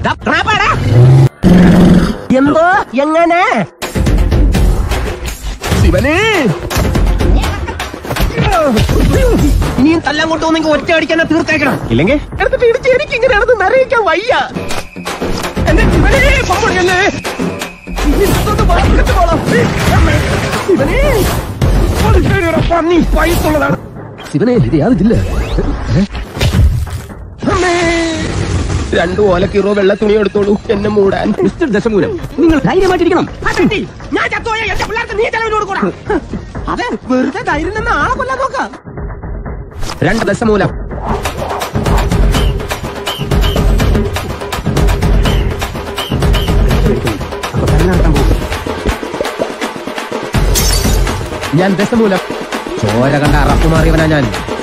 എന്തോ എങ്ങനെ ശിവനെ ഇനിയും തല്ലാൻ കൊണ്ടുവന്നെങ്കിൽ ഒറ്റ അടിക്കാൻ തീർത്തേക്കണം ഇല്ലെങ്കിൽ എടുത്തിട്ട് ഇടിച്ച് എനിക്ക് ഇങ്ങനെ നടന്ന് നിറയിക്കാൻ വയ്യ എന്റെ ശിവനെ പമ്പടിയല്ലേ ഇതൊന്ന് വായിച്ചിട്ട് പോണം. ശിവനെ അത് ശരിയെടാ, പന്നി പൈസുള്ളതാണ് ശിവനെ ഇത് യാതില്ല രണ്ടു ഓലക്കീറോ വെള്ള തുണി എടുത്തോളൂ എന്നെ മൂടാൻ മിസ്റ്റർ ദശമൂലം നിങ്ങൾ ധൈര്യമായിട്ടിരിക്കണം ഞാൻ ചത്തോയ എന്റെ പിള്ളേർക്ക് നീ ചെലവിന് കൊടുക്കൂടാ അതെ വെറുതെ ധൈര്യം നിന്ന് ആളെ കൊല്ലാൻ നോക്കാം രണ്ട് ദശമൂലം ഞാൻ ദശമൂലം ചോര കണ്ട അറപ്പുമാറിയവനാ ഞാൻ